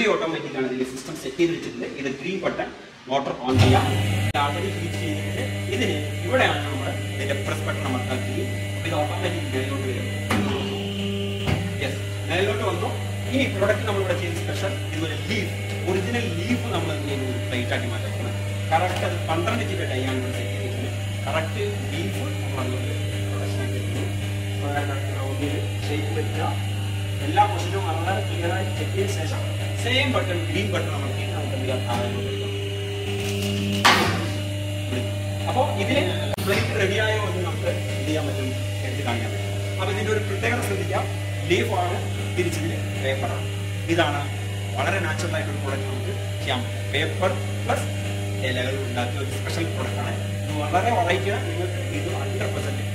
Automatic ആണ് ഇതിന്റെ system set ചെയ്ത് വെച്ചിട്ടുണ്ട് ഇത് ഗ്രീൻ ബട്ടൺ മോട്ടോർ ഓൺ ചെയ്യാം ആൾറെഡി ഹീറ്റ് ചെയ്തിട്ടുണ്ട് ഇതിന് ഇവിടെയാണ് നമ്മൾ ഇതിന്റെ പ്രസ് ബട്ടൺ അമർത്താക്കുകയും അപ്പൊ ഇത് ഓട്ടോമാറ്റിക് മേലോട്ട് വരും യെസ് മേലോട്ട് വന്നു ഇനി പ്രൊഡക്റ്റ് നമ്മളിവിടെ ചെയ്യുന്ന സ്പെഷ്യൽ ഇതുപോലെ ലീഫ് ഒറിജിനൽ ലീഫ് നമ്മൾ എന്ത് ചെയ്യുന്നു പ്ലേറ്റ് ആക്കി മാറ്റുന്നത് കറക്റ്റ് അത് പന്ത്രണ്ട് ജിബി ഡൈ ആണ് ഇവിടെ സെറ്റ് ചെയ്തിട്ടുണ്ട് കറക്റ്റ് ലീഫ് നമ്മൾ അതുകൊണ്ട് പ്രൊഡക്ഷൻ ആക്കി ഷേപ്പ് വെക്കുക എല്ലാ പൊസിഷനും വളരെ ക്ലിയർ ആയി ചെക്ക് ചെയ്ത ശേഷം സെയിം ബട്ടൺ ഗ്രീൻ ബട്ടൺ അമർത്തി നമുക്ക് എന്ത് ചെയ്യാം താഴെ കൊണ്ടുവരിക. അപ്പോ ഇതിന് പ്ലേറ്റ് റെഡിയായോ എന്ന് നമുക്ക് എന്ത് ചെയ്യാൻ പറ്റും എടുത്ത് കാണിക്കാൻ പറ്റും അപ്പൊ ഇതിന്റെ ഒരു പ്രത്യേകത ശ്രദ്ധിക്കാം ലീഫ് ആണ് തിരിച്ചതിന് പേപ്പറാണ് ഇതാണ് വളരെ നാച്ചുറൽ ആയിട്ടൊരു പ്രോഡക്റ്റ് നമുക്ക് ചെയ്യാം പേപ്പർ പ്ലസ് ഇലകൾ ഉണ്ടാക്കിയ ഒരു സ്പെഷ്യൽ പ്രോഡക്റ്റ് ആണ് ഇത് വളരെ വെറൈറ്റിയാണ് നിങ്ങൾക്ക് ഇത് ഹൺഡ്രഡ് പെർസെന്റ്